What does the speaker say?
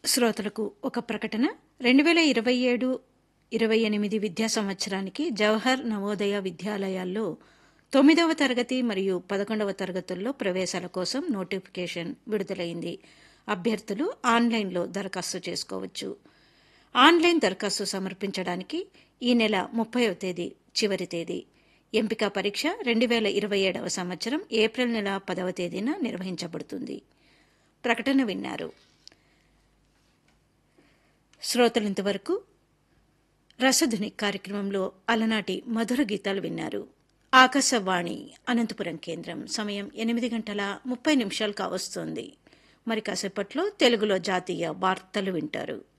శ్రోతలకు ఒక ప్రకటన రెండు వేల ఇరవై ఏడు ఇరవై ఎనిమిది విద్యా సంవత్సరానికి జవహర్ నవోదయ విద్యాలయాల్లో తొమ్మిదవ తరగతి మరియు పదకొండవ తరగతుల్లో ప్రవేశాల కోసం నోటిఫికేషన్ విడుదలైంది అభ్యర్థులు ఆన్లైన్లో దరఖాస్తు చేసుకోవచ్చు ఆన్లైన్ దరఖాస్తు సమర్పించడానికి ఈ నెల ముప్పైవ తేదీ చివరి తేదీ ఎంపిక పరీక్ష రెండు వేల ఇరవై ఏడవ సంవత్సరం ఏప్రిల్ నెల పదవ తేదీన నిర్వహించబడుతుంది ప్రకటన విన్నారు శ్రోతలింతవరకు రసధుని కార్యక్రమంలో అలనాటి మధుర గీతాలు విన్నారు ఆకాశవాణి అనంతపురం కేంద్రం సమయం ఎనిమిది గంటల ముప్పై నిమిషాలు కావస్తోంది మరి కాసేపట్లో తెలుగులో జాతీయ వార్తలు వింటారు